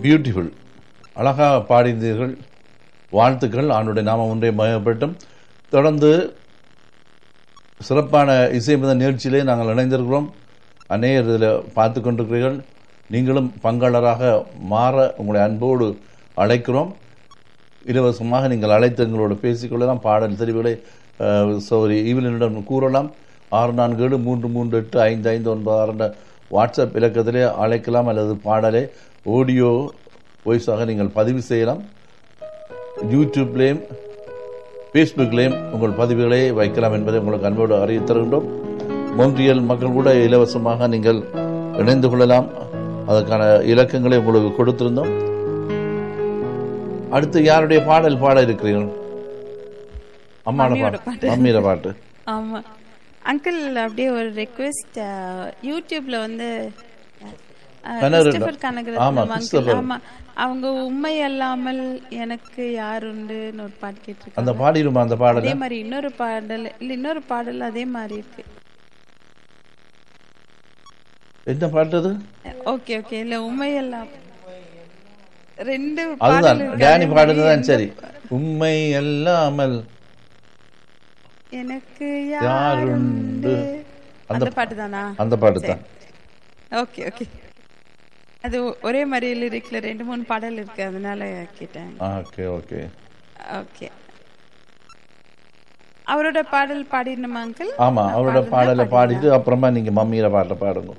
Beautiful அழகாக பாடிந்தீர்கள் வாழ்த்துக்கள் ஆண்டுடைய நாமம் ஒன்றை மயப்பட்டும் தொடர்ந்து சிறப்பான இசைமித நிகழ்ச்சியிலே நாங்கள் இணைந்திருக்கிறோம் அநேகர் இதில் பார்த்து கொண்டிருக்கிறீர்கள் நீங்களும் பங்காளராக மாற உங்களை அன்போடு அழைக்கிறோம் இலவசமாக நீங்கள் அழைத்து எங்களோடு பேசிக்கொள்ளலாம் பாடல் தெரிவுகளை சௌரி ஈவினிடம் கூறலாம் ஆறு நான்கு ஏழு மூன்று மூன்று எட்டு ஐந்து ஐந்து ஒன்பது ஆறு என்ற வாட்ஸ்அப் இலக்கத்திலே அழைக்கலாம் அல்லது பாடலை ஆடியோ வாய்ஸாக நீங்கள் பதிவு செய்யலாம் யூடியூப்லேயும் ஃபேஸ்புக்லேயும் உங்கள் பதிவுகளை வைக்கலாம் என்பதை உங்களுக்கு அன்போடு அறிவித் தருகின்றோம் மொன்றியல் மக்கள் கூட இலவசமாக நீங்கள் இணைந்து கொள்ளலாம் அதற்கான இலக்கங்களை உங்களுக்கு கொடுத்திருந்தோம் அடுத்து யாருடைய பாடல் பாட இருக்கிறீர்கள் அம்மான மம்மியோட பாட்டு மம்மியோட பாட்டு ஆமா அங்கிள் அப்படியே ஒரு ரெக்வெஸ்ட் யூடியூப்ல வந்து அஹ், கனகரட்னம். கிறிஸ்டபர் கனகரத்னம் ஆமா, uncle, கிறிஸ்டபர். ஆமா அவங்க உண்மை அல்லாமல் எனக்கு யார் உண்டுன்னு ஒரு பாட்டு கேட்டிருக்காங்க அந்த பாடிடுமா அந்த பாடலை அதே மாதிரி இன்னொரு பாடல் இல்ல இன்னொரு பாடல் அதே மாதிரி இருக்கு என்ன பாட்டு அது ஓகே ஓகே இல்ல உண்மை எல்லாம் ரெண்டு அதுதான் பாடல் இருக்கு. டேனி அதே மாதிரி பாடுறதுதான் சரி உண்மை அல்லாமல் எனக்கு யாருண்டு? யாருண்டு அந்த அந்த பாட்டு தானா அந்த பாட்டு தான் ஓகே ஓகே அது ஒ- ஒரே மாதிரி லிரிக்ல ரெண்டு மூணு பாடல் இருக்கு அதனால கேட்டேன் ஓகே ஓகே ஓகே அவரோட பாடல் பாடிடணுமா அங்கிள் ஆமா அவரோட பாடலை பாடிட்டு அப்புறமா நீங்க மம்மியில பாட்டை பாடுங்க